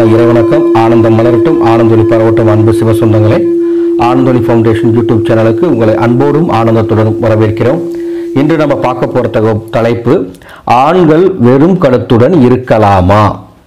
இறைவணக்கம் ஆனந்தம் மலரட்டும் ஆனந்தொலி பரவட்டும் அன்பு சிவ சொந்தங்களே ஆனந்தொலி ஃபவுண்டேஷன் யூடியூப் சேனலுக்கு உங்களை அன்போடும் ஆனந்தத்துடனும் வரவேற்கிறோம் இன்று நம்ம பார்க்க போகிற தக தலைப்பு ஆண்கள் வெறும் கழுத்துடன் இருக்கலாமா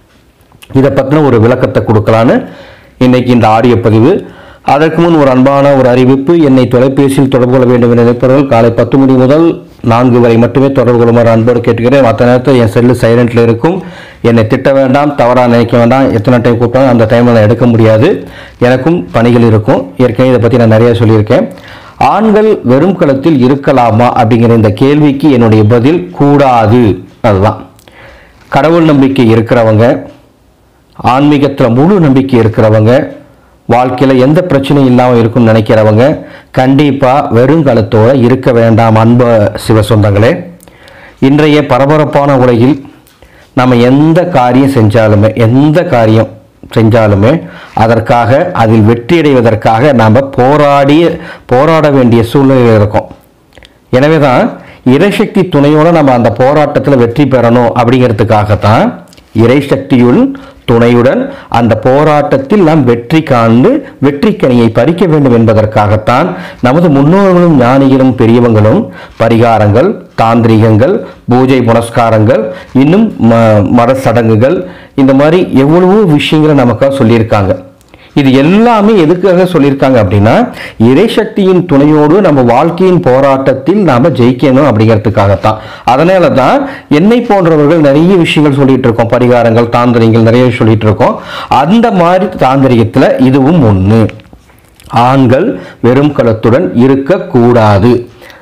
இதை பற்றின ஒரு விளக்கத்தை கொடுக்கலான்னு இன்னைக்கு இந்த ஆடியோ பதிவு அதற்கு முன் ஒரு அன்பான ஒரு அறிவிப்பு என்னை தொலைபேசியில் தொடர்பு கொள்ள வேண்டும் என நினைப்பவர்கள் காலை பத்து மணி முதல் நான்கு வரை மட்டுமே தொடர்பு கொள்ளுமாறு அன்போடு கேட்டுக்கிறேன் மற்ற நேரத்தில் என் செல்லு சைலண்ட்டில் இருக்கும் என்னை திட்ட வேண்டாம் தவறாக நினைக்க வேண்டாம் எத்தனை டைம் கூப்பிட்டாலும் அந்த டைமில் நான் எடுக்க முடியாது எனக்கும் பணிகள் இருக்கும் ஏற்கனவே இதை பற்றி நான் நிறைய சொல்லியிருக்கேன் ஆண்கள் வெறும் களத்தில் இருக்கலாமா அப்படிங்கிற இந்த கேள்விக்கு என்னுடைய பதில் கூடாது அதுதான் கடவுள் நம்பிக்கை இருக்கிறவங்க ஆன்மீகத்தில் முழு நம்பிக்கை இருக்கிறவங்க வாழ்க்கையில் எந்த பிரச்சனையும் இல்லாமல் இருக்கும்னு நினைக்கிறவங்க கண்டிப்பாக வெறுங்கலத்தோடு இருக்க வேண்டாம் அன்ப சிவ சொந்தங்களே இன்றைய பரபரப்பான உலகில் நம்ம எந்த காரியம் செஞ்சாலுமே எந்த காரியம் செஞ்சாலுமே அதற்காக அதில் வெற்றியடைவதற்காக நாம் போராடி போராட வேண்டிய சூழ்நிலையில் இருக்கோம் எனவே தான் இறைசக்தி துணையோடு நம்ம அந்த போராட்டத்தில் வெற்றி பெறணும் அப்படிங்கிறதுக்காகத்தான் இறைசக்தியுள் துணையுடன் அந்த போராட்டத்தில் நாம் வெற்றி காண்டு வெற்றிக்கனியை பறிக்க வேண்டும் என்பதற்காகத்தான் நமது முன்னோர்களும் ஞானிகளும் பெரியவங்களும் பரிகாரங்கள் தாந்திரிகங்கள் பூஜை புனஸ்காரங்கள் இன்னும் ம- மத சடங்குகள் இந்த மாதிரி எவ்வளவோ விஷயங்களை நமக்காக சொல்லியிருக்காங்க இது எல்லாமே எதுக்காக சொல்லியிருக்காங்க அப்படின்னா இறைசக்தியின் துணையோடு நம்ம வாழ்க்கையின் போராட்டத்தில் நாம ஜெயிக்கணும் அப்படிங்கிறதுக்காகத்தான் அதனால தான் என்னை போன்றவர்கள் நிறைய விஷயங்கள் சொல்லிட்டு இருக்கோம் பரிகாரங்கள் தாந்திரிகள் நிறைய சொல்லிட்டு இருக்கோம் அந்த மாதிரி தாந்திரிகத்துல இதுவும் ஒண்ணு ஆண்கள் வெறும் களத்துடன் இருக்கக்கூடாது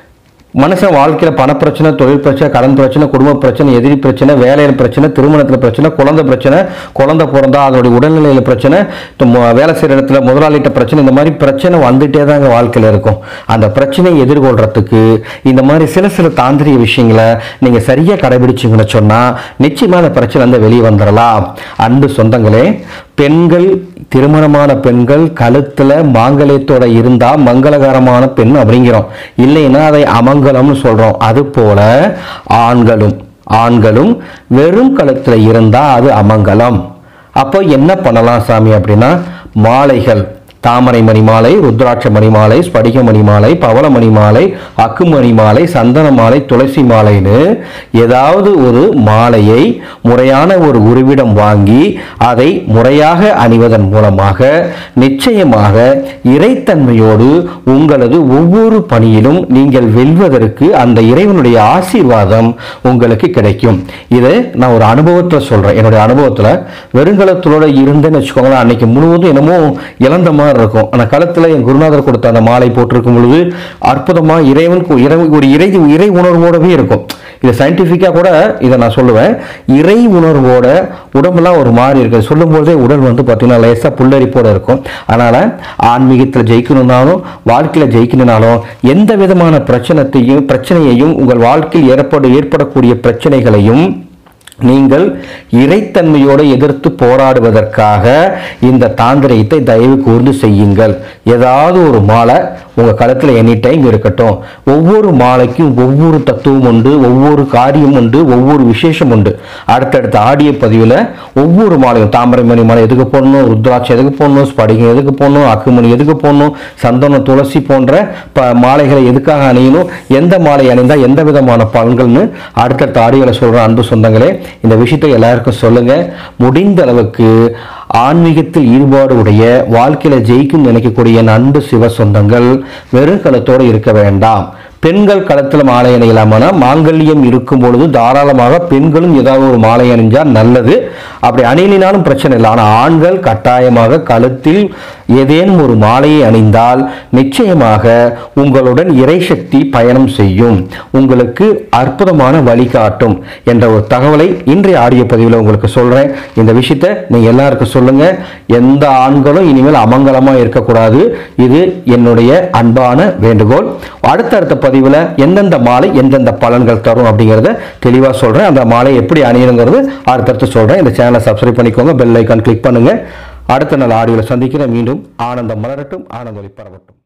மனுஷன் வாழ்க்கையில் பணப்பிரச்சனை தொழில் பிரச்சனை கடன் பிரச்சனை குடும்ப பிரச்சனை எதிரி பிரச்சனை வேலையில் பிரச்சனை திருமணத்தில் பிரச்சனை குழந்தை பிரச்சனை குழந்தை பிறந்தா அதோடைய உடல்நிலையில் பிரச்சனை து- மு- வேலை செய்கிற இடத்துல முதலாளிட்ட பிரச்சனை இந்த மாதிரி பிரச்சனை வந்துட்டே தாங்க வாழ்க்கையில் இருக்கும் அந்த பிரச்சனையை எதிர்கொள்றதுக்கு இந்த மாதிரி சில சில தாந்திரிக விஷயங்களை நீங்கள் சரியாக கடைபிடிச்சிங்கன்னு சொன்னால் நிச்சயமாக அந்த பிரச்சனை வந்து வெளியே வந்துடலாம் அன்பு சொந்தங்களே பெண்கள் திருமணமான பெண்கள் கழுத்துல மாங்கல்யத்தோட இருந்தா மங்களகரமான பெண் அப்படிங்கிறோம் இல்லைன்னா அதை அமங்கலம்னு சொல்றோம் அது போல ஆண்களும் ஆண்களும் வெறும் கழுத்துல இருந்தா அது அமங்கலம் அப்போ என்ன பண்ணலாம் சாமி அப்படின்னா மாலைகள் தாமரை மணி மாலை ருத்ராட்ச மணி மாலை ஸ்படிக மணி மாலை பவள மணி மாலை அக்கு மணி மாலை சந்தன மாலை துளசி மாலைன்னு ஏதாவது ஒரு மாலையை முறையான ஒரு உருவிடம் வாங்கி அதை முறையாக அணிவதன் மூலமாக நிச்சயமாக இறைத்தன்மையோடு உங்களது ஒவ்வொரு பணியிலும் நீங்கள் வெல்வதற்கு அந்த இறைவனுடைய ஆசீர்வாதம் உங்களுக்கு கிடைக்கும் இது நான் ஒரு அனுபவத்தில் சொல்றேன் என்னுடைய அனுபவத்தில் வெறுங்கலத்தோட இருந்தேன்னு வச்சுக்கோங்களேன் அன்னைக்கு முழுவதும் என்னமோ இழந்த மாதிரி இருக்கும் ஆனால் களத்தில் என் குருநாதர் கொடுத்த அந்த மாலை போட்டிருக்கும் பொழுது அற்புதமாக இறைவனுக்கு இறை ஒரு இறை இறை உணர்வோடவே இருக்கும் இது சயின்டிஃபிக்காக கூட இதை நான் சொல்லுவேன் இறை உணர்வோட உடம்பெல்லாம் ஒரு மாதிரி இருக்குது சொல்லும்போதே உடல் வந்து பார்த்தீங்கன்னா லேசாக புல்லரிப்போட இருக்கும் அதனால் ஆன்மீகத்தில் ஜெயிக்கணும்னாலும் வாழ்க்கையில் ஜெயிக்கணும்னாலும் எந்த விதமான பிரச்சனத்தையும் பிரச்சனையையும் உங்கள் வாழ்க்கையில் ஏற்பட ஏற்படக்கூடிய பிரச்சனைகளையும் நீங்கள் இறைத்தன்மையோடு எதிர்த்து போராடுவதற்காக இந்த தாந்திரத்தை தயவு கூர்ந்து செய்யுங்கள் ஏதாவது ஒரு மாலை உங்க களத்தில் எனி டைம் இருக்கட்டும் ஒவ்வொரு மாலைக்கும் ஒவ்வொரு தத்துவம் உண்டு ஒவ்வொரு காரியம் உண்டு ஒவ்வொரு விசேஷம் உண்டு அடுத்தடுத்த ஆடியோ பதிவில் ஒவ்வொரு மாலையும் தாமரை மணி மாலை எதுக்கு போடணும் ருத்ராட்சம் எதுக்கு போடணும் ஸ்படிகம் எதுக்கு போடணும் அக்குமணி எதுக்கு போடணும் சந்தனம் துளசி போன்ற ப மாலைகளை எதுக்காக அணியணும் எந்த மாலை அணிந்தால் எந்த விதமான பலன்கள்னு அடுத்தடுத்த ஆடியோவில் சொல்கிற அன்பு சொந்தங்களே இந்த விஷயத்தை எல்லாருக்கும் சொல்லுங்க முடிந்த அளவுக்கு ஆன்மீகத்தில் ஈடுபாடு உடைய வாழ்க்கையில ஜெயிக்கும் நினைக்கக்கூடிய என் அன்பு சிவ சொந்தங்கள் வெறும் களத்தோடு இருக்க வேண்டாம் பெண்கள் களத்தில் மாலை அணியலாமானா மாங்கல்யம் இருக்கும் பொழுது தாராளமாக பெண்களும் ஏதாவது ஒரு மாலை அணிஞ்சால் நல்லது அப்படி அணியினாலும் பிரச்சனை இல்லை ஆனால் ஆண்கள் கட்டாயமாக கழுத்தில் ஏதேனும் ஒரு மாலையை அணிந்தால் நிச்சயமாக உங்களுடன் இறைசக்தி பயணம் செய்யும் உங்களுக்கு அற்புதமான வழிகாட்டும் என்ற ஒரு தகவலை இன்றைய ஆடியோ பதிவில் உங்களுக்கு சொல்றேன் இந்த விஷயத்தை நீங்க எல்லாருக்கும் சொல்லுங்க எந்த ஆண்களும் இனிமேல் அமங்கலமா இருக்கக்கூடாது இது என்னுடைய அன்பான வேண்டுகோள் அடுத்தடுத்த பதிவில் எந்தெந்த மாலை எந்தெந்த பலன்கள் தரும் அப்படிங்கிறத தெளிவாக சொல்றேன் அந்த மாலை எப்படி அணியணுங்கிறது அடுத்தடுத்து சொல்றேன் இந்த சேனலை சப்ஸ்கிரைப் பண்ணிக்கோங்க பெல் ஐக்கான் கிளிக் பண்ணுங்க அடுத்த நாள் ஆடியோவில் சந்திக்கிறேன் மீண்டும் ஆனந்தம் மலரட்டும் ஆனந்தம் ஒளி பரவட்டும்